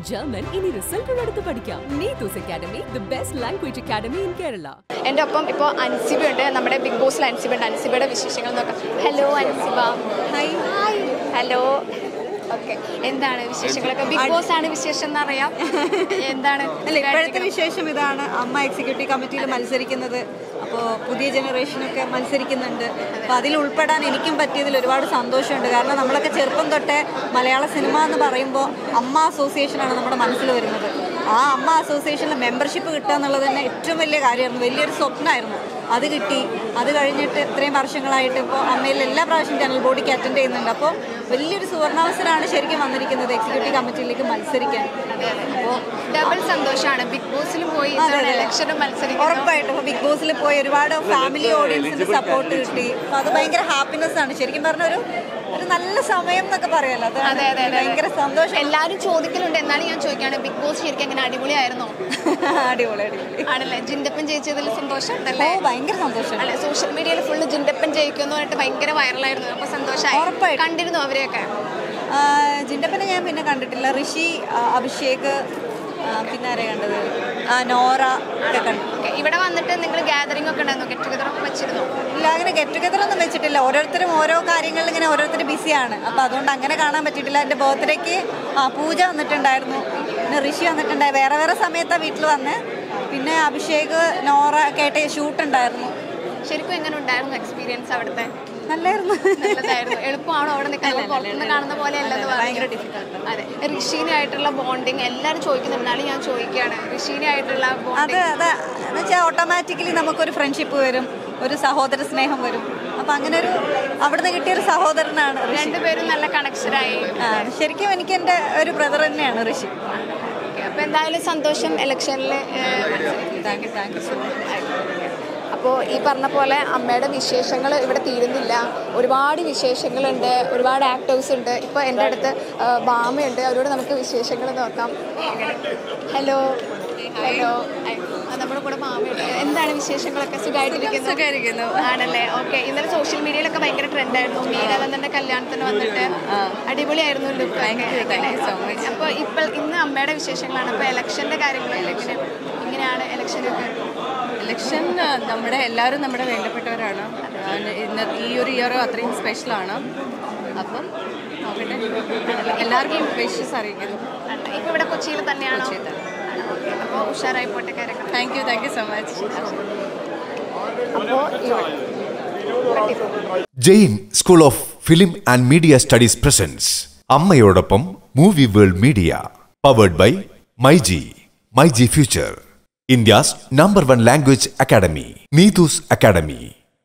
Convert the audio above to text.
German ഇനി റിസൾട്ടുള്ളടുത്ത് പഠിക്കാം Neethu's academy the best language academy in Kerala എൻ്റെ ഒപ്പം ഇപ്പോൾ അൻസിബ ഉണ്ട് നമ്മുടെ ബിഗ് ബോസിൽ അൻസിബ ഉണ്ട് അൻസിബയുടെ വിശേഷങ്ങൾ നോക്കാം hello Ansiba hi hi hello okay എന്താണ് വിശേഷങ്ങളൊക്കെ ബിഗ് ബോസ് ആണ് വിശേഷം എന്നറിയാം എന്താണ് അല്ല ഇപ്പോഴത്തെ വിശേഷം ഇതാണ് അമ്മ എക്സിക്യൂട്ടീവ് കമ്മിറ്റിയിൽ മത്സരിക്കുന്നത് അപ്പോൾ പുതിയ ജനറേഷനൊക്കെ മത്സരിക്കുന്നുണ്ട് അപ്പോൾ അതിൽ ഉൾപ്പെടാൻ എനിക്കും പറ്റിയതിൽ ഒരുപാട് സന്തോഷമുണ്ട് കാരണം നമ്മളൊക്കെ ചെറുപ്പം തൊട്ടേ മലയാള സിനിമ എന്ന് പറയുമ്പോൾ അമ്മ അസോസിയേഷനാണ് നമ്മുടെ മനസ്സിൽ വരുന്നത് ആ അമ്മ അസോസിയേഷനിൽ മെമ്പർഷിപ്പ് കിട്ടുക എന്നുള്ളത് തന്നെ ഏറ്റവും വലിയ കാര്യമായിരുന്നു വലിയൊരു സ്വപ്നമായിരുന്നു അത് കിട്ടി അത് കഴിഞ്ഞിട്ട് ഇത്രയും വർഷങ്ങളായിട്ട് ഇപ്പോൾ അമ്മയിൽ എല്ലാ പ്രാവശ്യം ജനറൽ ബോഡിക്ക് അറ്റൻഡ് ചെയ്യുന്നുണ്ട് അപ്പോൾ വലിയൊരു സുവർണാവസരമാണ് ശരിക്കും വന്നിരിക്കുന്നത് എക്സിക്യൂട്ടീവ് കമ്മിറ്റിയിലേക്ക് മത്സരിക്കാൻ അപ്പോൾ ഡബിൾ സന്തോഷമാണ് ബിഗ് ബോസിലും പോയി അതെ, അതെ. ഇലക്ഷനും മത്സരിക്കുന്നു ഉറപ്പായിട്ടും ഇപ്പോൾ ബിഗ് ബോസിൽ പോയി ഒരുപാട് ഫാമിലി ഓഡിയൻസിന്റെ സപ്പോർട്ട് കിട്ടി അപ്പോൾ അത് ഭയങ്കര ഹാപ്പിനെസ് ആണ് ശരിക്കും പറഞ്ഞ ഒരു ഒരു നല്ല സമയം എന്നൊക്കെ പറയാലോ അത് അതെ അതെ അതെ ഭയങ്കര സന്തോഷം എല്ലാവരും ചോദിക്കലുണ്ട് എന്നാലും ഞാൻ ചോദിക്കുകയാണ് ബിഗ് ബോസ് ശരിക്കും എങ്ങനെ അടിപൊളിയായിരുന്നോ അടിപൊളി അടിപൊളി ആണല്ലേ ജിൻഡപ്പൻ ജയിച്ചതിൽ സന്തോഷം ഓ ഉണ്ടല്ലേ ഭയങ്കര സന്തോഷം അല്ലെ സോഷ്യൽ മീഡിയയിൽ ഫുള്ള് ജിൻഡപ്പൻ ജയിക്കുമെന്ന് പറഞ്ഞിട്ട് ഭയങ്കര വൈറലായിരുന്നു അപ്പൊ സന്തോഷമായി ഉറപ്പായിട്ടും. കണ്ടിരുന്നു അവരെയൊക്കെ ആ, ജിൻഡപ്പനെ ഞാൻ പിന്നെ കണ്ടിട്ടില്ല ഋഷി ആ, അഭിഷേക് ആ, പിന്നെ ആരെയാ കണ്ടത് ആ നോറ ഒക്കെ കണ്ടു Okay, ഇവിടെ വന്നിട്ട് നിങ്ങൾ ഗാദറിംഗ് ഒക്കെ ഉണ്ടായിരുന്നു ഗെറ്റ് ടുഗദർ ഒക്കെ വെച്ചിരുന്നു ഇല്ല അങ്ങനെ ഗെറ്റ് ടുഗദർ ഒന്നും വെച്ചിട്ടില്ല ഓരോരുത്തരും ഓരോ കാര്യങ്ങളിൽ ഇങ്ങനെ ഓരോരുത്തർ ബിസിയാണ് അപ്പോൾ അതുകൊണ്ട് അങ്ങനെ കാണാൻ പറ്റിയിട്ടില്ല എൻ്റെ ബർത്ത്ഡേക്ക് ആ പൂജ വന്നിട്ടുണ്ടായിരുന്നു പിന്നെ ഋഷി വന്നിട്ടുണ്ടായി വേറെ വേറെ സമയത്താണ് വീട്ടിൽ വന്ന് പിന്നെ അഭിഷേക് നോറ ഒക്കെ ആയിട്ട് ഷൂട്ട് ഉണ്ടായിരുന്നു ശരിക്കും എങ്ങനെ ഉണ്ടായിരുന്നു എക്സ്പീരിയൻസ് അവിടുത്തെ നല്ലായിരുന്നു നല്ലതായിരുന്നു എളുപ്പമാണോ അവിടെ നിൽക്കുന്നത് പുറത്തുനിന്ന് കാണുന്ന പോലെ അല്ലെന്ന് ഭയങ്കര പറഞ്ഞു difficult അതെ ഋഷീനായിട്ടുള്ള ബോണ്ടിങ് എല്ലാവരും ചോദിക്കുന്നുണ്ട് എന്നാലും ഞാൻ ചോദിക്കുകയാണ് ഋഷീനായിട്ടുള്ള അത് ബോണ്ടിങ് അത് എന്ന് വെച്ചാൽ ഓട്ടോമാറ്റിക്കലി നമുക്കൊരു ഫ്രണ്ട്ഷിപ്പ് വരും ഒരു സഹോദര സ്നേഹം വരും അപ്പം അങ്ങനെ ഒരു അവിടുന്ന് കിട്ടിയ ഒരു സഹോദരനാണ് ഋഷി രണ്ടുപേരും നല്ല കണക്ഷനായി ആ, ശരിക്കും എനിക്ക് എൻ്റെ ഒരു ബ്രദർ തന്നെയാണ് ഋഷി അപ്പൊ എന്തായാലും സന്തോഷം ഇലക്ഷനിൽ thank you thank you so much അപ്പോൾ ഈ പറഞ്ഞ പോലെ അമ്മയുടെ വിശേഷങ്ങൾ ഇവിടെ തീരുന്നില്ല ഒരുപാട് വിശേഷങ്ങളുണ്ട് ഒരുപാട് ആക്ടേഴ്സ് ഉണ്ട് ഇപ്പോൾ എൻ്റെ അടുത്ത് ആ, ഭാമയുണ്ട് അവരോട് നമുക്ക് വിശേഷങ്ങൾ നോക്കാം ഹലോ ഹലോ നമ്മുടെ കൂടെ ഭാമയുണ്ട് എന്താണ് വിശേഷങ്ങളൊക്കെ സുഖമായിട്ടിരിക്കുന്നു സുഖമായിരിക്കുന്നു ആണല്ലേ ഓക്കെ ഇന്നലെ സോഷ്യൽ മീഡിയയിലൊക്കെ ഭയങ്കര ട്രെൻഡായിരുന്നു മീനവന്ദന്റെ കല്യാണത്തിന് വന്നിട്ട് അടിപൊളിയായിരുന്നു ലുക്ക് അപ്പോൾ ഇപ്പോൾ ഇന്ന് അമ്മയുടെ വിശേഷങ്ങളാണ് അപ്പോൾ ഇലക്ഷൻ്റെ കാര്യങ്ങളൊക്കെ എങ്ങനെ ഇങ്ങനെയാണ് ഇലക്ഷനൊക്കെ ഇലക്ഷൻ ആ, നമ്മുടെ എല്ലാവരും നമ്മുടെ വേണ്ടപ്പെട്ടവരാണ് ആ, ഇന്ന് ഈ ഒരു ഇയർ അത്രയും സ്പെഷ്യലാണ് അപ്പം നോക്കട്ടെ എല്ലാവർക്കും വിഷസ് അറിയിക്കുന്നു ഇപ്പൊ ഇവിടെ കൊച്ചിയിൽ തന്നെയാണോ കൊച്ചിയിൽ തന്നെ. അപ്പോൾ ഉഷാറായി പോട്ടെ കാര്യങ്ങൾ thank you thank you so much അപ്പോൾ Jain school of film and media studies presence അമ്മയോടൊപ്പം movie world media powered by MyG MyG future India's number one language academy Neethu's academy